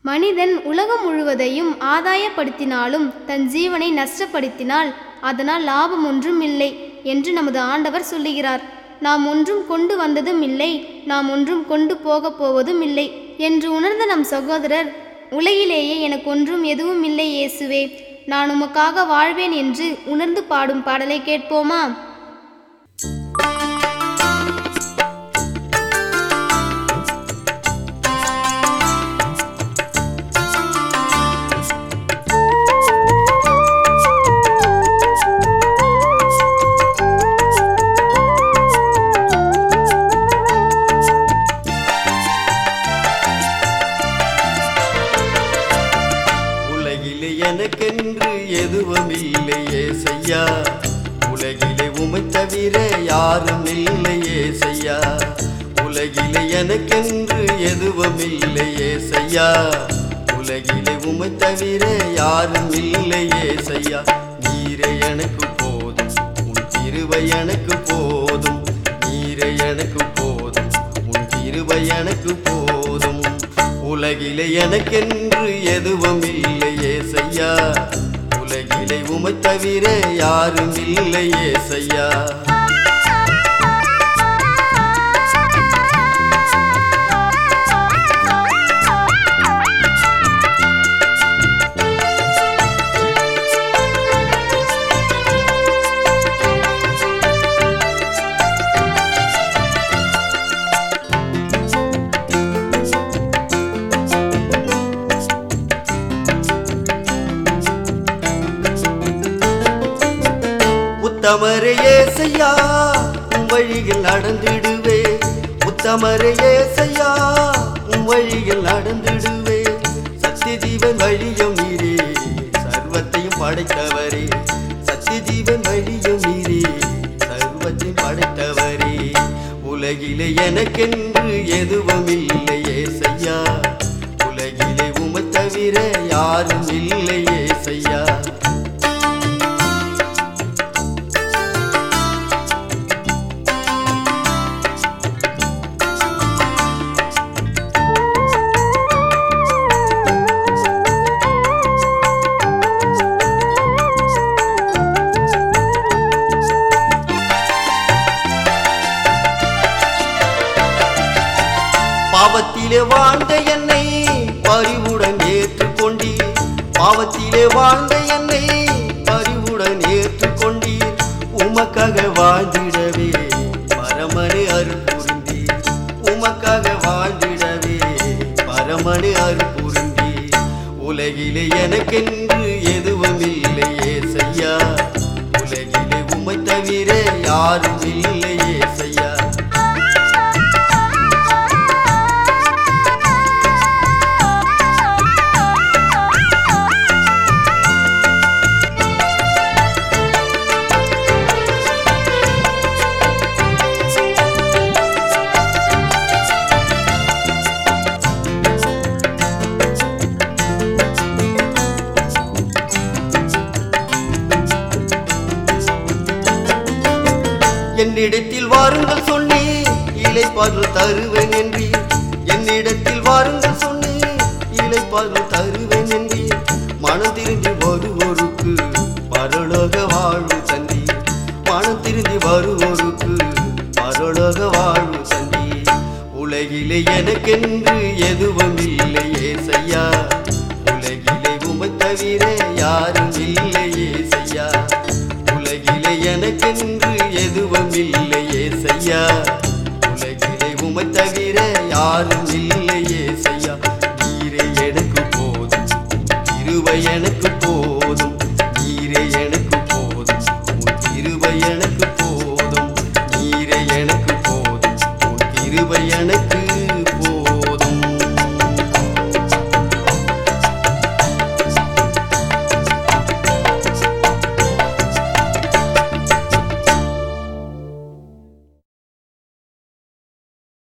மனிதன் உலகம் முழுவதையும் ஆதாயப்படுத்தினாலும் தன் ஜீவனை நஷ்டப்படுத்தினால் அதனால் லாபம் ஒன்றும் இல்லை என்று நமது ஆண்டவர் சொல்லுகிறார் நாம் ஒன்றும் கொண்டு வந்ததும் இல்லை நாம் ஒன்றும் கொண்டு போகப் போவதும் இல்லை என்று உணர்ந்த நம் சகோதரர் உலகிலேயே எனக்கு ஒன்றும் எதுவும் இல்லை இயேசுவே நான் உமக்காக வாழ்வேன் என்று உணர்ந்து பாடும் பாடலை கேட்போமா உலகிலே எனக்கென்று எதுவும் இல்லையே செய்யா உலகிலே உமை தவிர யாரும் இல்லையே செய்யா உலகிலே எனக்கென்று எதுவும் இல்லையே செய்யா உலகிலே உமை தவிர யாரும் இல்லையே செய்யா நீரே எனக்கு போதும் உன் திருவை எனக்கு போதும் நீரே எனக்கு போதும் உன் திருவை எனக்கு போதும் உலகிலே எனக்கென்று எதுவும் இல்லையே செய்யா உலகிலே உமை தவிர யாரும் இல்லையே செய்யா உத்தமரையே செய்யா உம் வழியில் நடந்திடுவே உத்தமரையே செய்யா உம் வழியில் நடந்திடுவே சத்திய ஜீவன் வழியும் நீரே சர்வத்தையும் படைத்தவரே சத்திய ஜீவன் வழியும் நீரே சர்வத்தையும் படைத்தவரே உலகிலே எனக்கென்று எதுவும் இல்லையே செய்யா உலகிலே உமை தவிர யாரும் இல்லையே செய்யா பாவத்திலே வாழ்ந்த என்னை பரிவுடன் ஏற்றுக்கொண்டீர் பாவத்திலே வாழ்ந்த என்னை பரிவுடன் ஏற்றுக்கொண்டீர் உமக்காக வாழ்ந்திடவே பரமனு அருள் புரிந்தீர் உமக்காக வாழ்ந்திடவே பரமனு அருள் புரிந்தீர் உலகிலே எனக்கென்று எதுவும் இல்லையே செய்யா உலகிலே உமை தவிர யாரும் இல்லையே செய்யா என்னிடத்தில் வாருங்கள் சொன்னேன் இலைப்பார்கள் தருவேன் என்றீர் என்னிடத்தில் வாருங்கள் சொன்னேன் இலைப்பார்கள் தருவேன் என்றீர் மனம் திரும்பி வருவோருக்கு பரலோக வாழ்வு தந்தீர் மனம் திரும்பி வருவோருக்கு பரலோக வாழ்வு தந்தீர் உலகிலே எனக்கென்று எதுவும் இல்லையே செய்யா உலகிலே உமை தவிர யாரும் இல்லையே செய்யா உலகிலே எனக்கென்று எதுவும் இல்லையே செய்யா உலகிலே உமை தவிர யாரும் இல்லை